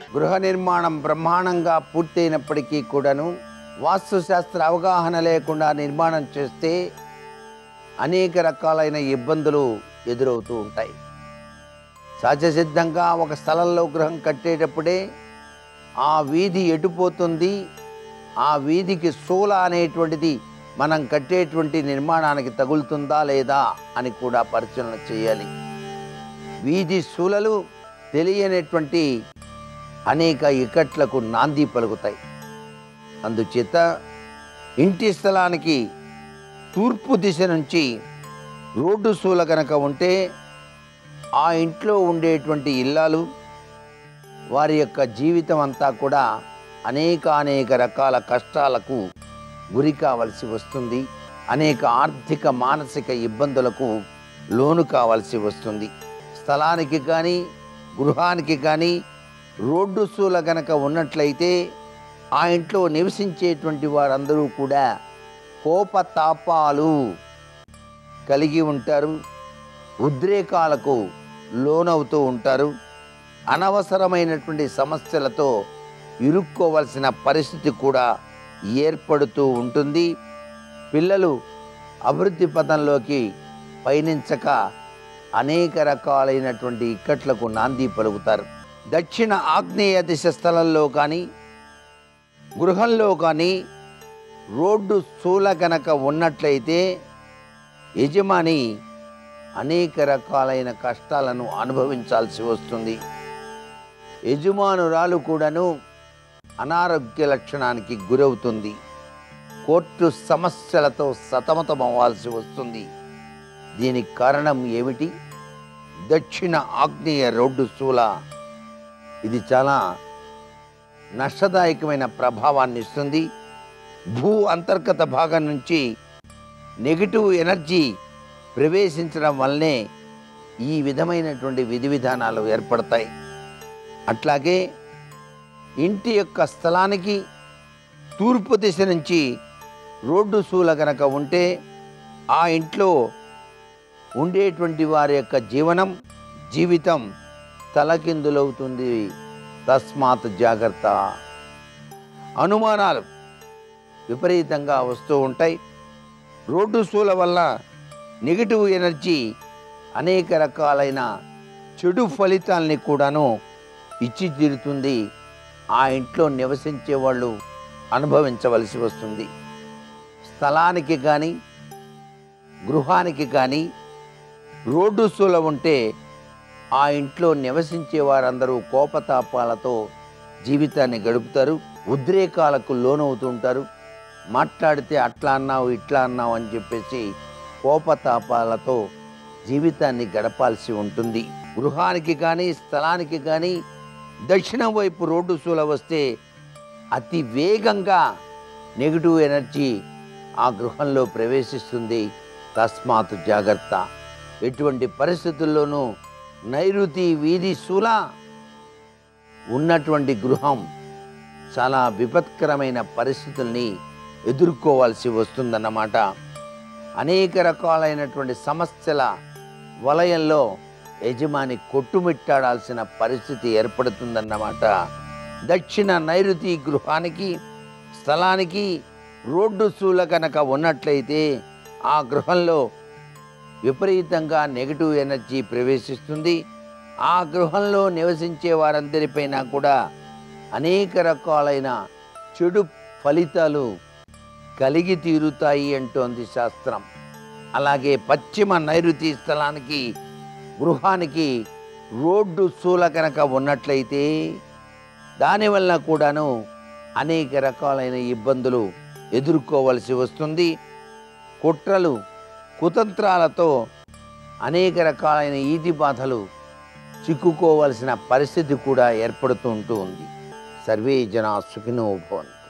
గృహ నిర్మాణం బ్రహ్మాండంగా పూర్తయినప్పటికీ కూడాను వాస్తుశాస్త్ర అవగాహన లేకుండా నిర్మాణం చేస్తే అనేక రకాలైన ఇబ్బందులు ఎదురవుతూ ఉంటాయి సహజసిద్ధంగా ఒక స్థలంలో గృహం కట్టేటప్పుడే ఆ వీధి ఎటుపోతుంది ఆ వీధికి శూల అనేటువంటిది మనం కట్టేటువంటి నిర్మాణానికి తగులుతుందా లేదా అని కూడా పరిశీలన చేయాలి వీధి శూలలు తెలియనటువంటి అనేక ఇక్కట్లకు నాంది పలుకుతాయి అందుచేత ఇంటి స్థలానికి తూర్పు దిశ నుంచి రోడ్డు శూల కనుక ఉంటే ఆ ఇంట్లో ఉండేటువంటి ఇల్లాలు వారి యొక్క జీవితం అంతా కూడా అనేక అనేక రకాల కష్టాలకు గురి కావలసి వస్తుంది అనేక ఆర్థిక మానసిక ఇబ్బందులకు లోను కావాల్సి వస్తుంది స్థలానికి కానీ గృహానికి కానీ రోడ్డు శూల గనక ఉన్నట్లయితే ఆ ఇంట్లో నివసించేటువంటి వారందరూ కూడా కోపతాపాలు కలిగి ఉంటారు ఉద్రేకాలకు లోనవుతూ ఉంటారు అనవసరమైనటువంటి సమస్యలతో ఇరుక్కోవలసిన పరిస్థితి కూడా ఏర్పడుతూ ఉంటుంది పిల్లలు అభివృద్ధి పథంలోకి పయనించక అనేక రకాలైనటువంటి ఇక్కట్లకు నాంది పలుకుతారు దక్షిణ ఆగ్నేయ దిశ స్థలంలో కానీ గృహంలో కానీ రోడ్డు శూల గనక ఉన్నట్లయితే యజమాని అనేక రకాలైన కష్టాలను అనుభవించాల్సి వస్తుంది యజమానురాలు కూడాను అనారోగ్య లక్షణానికి గురవుతుంది కోర్టు సమస్యలతో సతమతం అవ్వాల్సి వస్తుంది దీనికి కారణం ఏమిటి దక్షిణ ఆగ్నేయ రోడ్డు శూల ఇది చాలా నష్టదాయకమైన ప్రభావాన్ని ఇస్తుంది భూ అంతర్గత భాగం నుంచి నెగిటివ్ ఎనర్జీ ప్రవేశించడం వల్లనే ఈ విధమైనటువంటి విధి విధానాలు ఏర్పడతాయి అట్లాగే ఇంటి యొక్క స్థలానికి తూర్పు దిశ నుంచి రోడ్డు శూల గనక ఉంటే ఆ ఇంట్లో ఉండేటువంటి వారి యొక్క జీవనం జీవితం తలకిందులవుతుంది తస్మాత్ జాగ్రత్త అనుమానాలు విపరీతంగా వస్తూ ఉంటాయి రోడ్డు శూల వల్ల నెగిటివ్ ఎనర్జీ అనేక రకాలైన చెడు ఫలితాల్ని కూడాను ఇచ్చి తీరుతుంది ఆ ఇంట్లో నివసించే వాళ్ళు అనుభవించవలసి వస్తుంది స్థలానికి కానీ గృహానికి కానీ రోడ్డు శూల ఉంటే ఆ ఇంట్లో నివసించే వారందరూ కోపతాపాలతో జీవితాన్ని గడుపుతారు ఉద్రేకాలకు లోనవుతుంటారు మాట్లాడితే అట్లా అన్నావు ఇట్లా అన్నావు అని చెప్పేసి కోపతాపాలతో జీవితాన్ని గడపాల్సి ఉంటుంది గృహానికి కానీ స్థలానికి కానీ దక్షిణం వైపు రోడ్డు శూల వస్తే అతి వేగంగా నెగిటివ్ ఎనర్జీ ఆ గృహంలో ప్రవేశిస్తుంది తస్మాత్ జాగ్రత్త ఎటువంటి పరిస్థితుల్లోనూ నైరుతి వీధి శూల ఉన్నటువంటి గృహం చాలా విపత్కరమైన పరిస్థితుల్ని ఎదుర్కోవాల్సి వస్తుందన్నమాట అనేక రకాలైనటువంటి సమస్యల వలయంలో యజమాని కొట్టుమిట్టాడాల్సిన పరిస్థితి ఏర్పడుతుందన్నమాట దక్షిణ నైరుతి గృహానికి స్థలానికి రోడ్డు శూల కనుక ఉన్నట్లయితే ఆ గృహంలో విపరీతంగా నెగిటివ్ ఎనర్జీ ప్రవేశిస్తుంది ఆ గృహంలో నివసించే వారందరిపైన కూడా అనేక రకాలైన చెడు ఫలితాలు కలిగి తీరుతాయి అంటోంది శాస్త్రం అలాగే పశ్చిమ నైరుతి స్థలానికి గృహానికి రోడ్డు శూల కనుక ఉన్నట్లయితే దానివల్ల కూడాను అనేక రకాలైన ఇబ్బందులు ఎదుర్కోవలసి వస్తుంది కుట్రలు కుతంత్రాలతో అనేక రకాలైన ఈతి బాధలు చిక్కుకోవలసిన పరిస్థితి కూడా ఏర్పడుతూ ఉంటూ ఉంది సర్వే జనా సుఖినో భవంతు